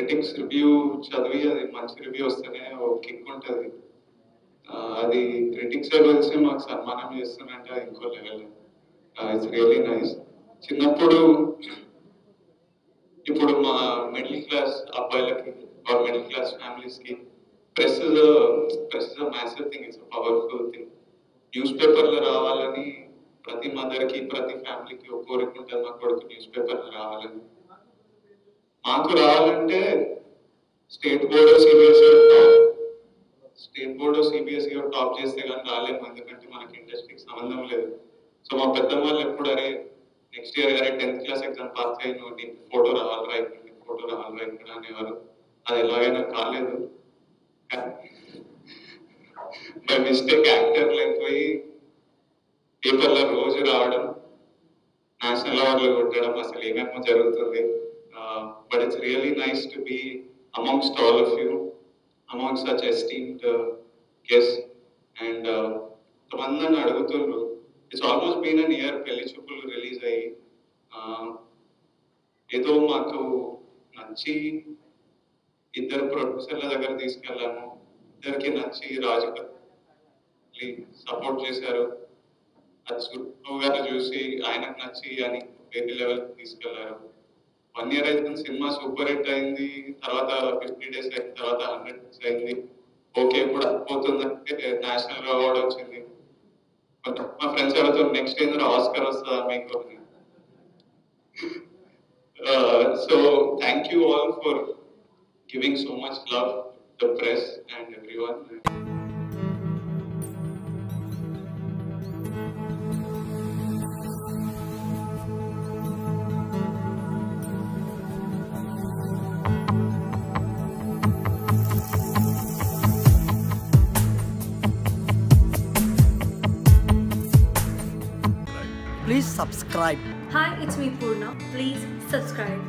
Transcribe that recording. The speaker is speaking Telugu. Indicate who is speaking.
Speaker 1: క్రిటిక్స్ రివ్యూ చదివి అది మంచి రివ్యూ వస్తేనే ఓ కిక్ ఉంటుంది అది క్రిటిక్స్ తెలిసి మాకు సన్మానం చేస్తున్నట్టే అది ఇంకో లెవెల్ ఇట్స్ రియలీ నైస్ చిన్నప్పుడు ఇప్పుడు మా మిడిల్ క్లాస్ అబ్బాయిలకి ఆర్ మిడిల్ క్లాస్ ఫ్యామిలీస్ కి press press is massive thing it's powerful thing news పేపర్లు రావాలని ప్రతి మదర్ కి ప్రతి ఫ్యామిలీకి ఒక కోరిక ఉంటుంది మా కొడుకు న్యూస్ పేపర్లు రావాలని మాకు రావాలంటే state board CBSE state board CBSE top చేస్తే కానీ రాలేము ఎందుకంటే మనకి ఇండస్ట్రీకి సంబంధం లేదు సో మా పెద్దమ్మ వాళ్ళు ఎప్పుడు అరే నెక్స్ట్ ఇయర్ అరే టెన్త్ క్లాస్ ఎగ్జామ్ పాస్ అయ్యి నువ్వు నీకు ఫోటో రావాలిరా ఇక్కడ నీకు ఫోటో రావాలిరా ఇక్కడ అనేవారు అది ఎలాగైనా కాలేదు బై మిస్టేక్ యాక్టర్ అయిపోయి పేపర్లో రోజు రావడం నేషనల్ అవార్డులు కొట్టడం అసలు ఏమేమో జరుగుతుంది but it's really nice to be amongst all of you among such esteemed guests and కొంతమంది నన్ను అడుగుతుండ్రు it's almost been an year పెళ్లి చూపులు రిలీజ్ అయ్యి uh, ఏదో మాకు నచ్చి ఇద్దరు ప్రొడ్యూసర్ల దగ్గర తీసుకెళ్ళాము ఇద్దరికి నచ్చి రాజు సపోర్ట్ చేశారు అది సుబ్బు గారు చూసి ఆయనకు నచ్చి అని వేరే లెవెల్ తీసుకెళ్లారు వన్ ఇయర్ అయితే సినిమా సూపర్ హిట్ అయింది తర్వాత ఫిఫ్టీ డేస్ అయిన తర్వాత హండ్రెడ్ డేస్ అయింది ఓకే ఇప్పుడు పోతుందంటే నేషనల్ అవార్డ్ వచ్చింది మా ఫ్రెండ్స్ అడుగుతారు నెక్స్ట్ ఏందో ఆస్కర్ వస్తుందా మీకు so thank you all for giving so much love the press and everyone
Speaker 2: Please subscribe.
Speaker 3: Hi, it's me Purna. Please subscribe.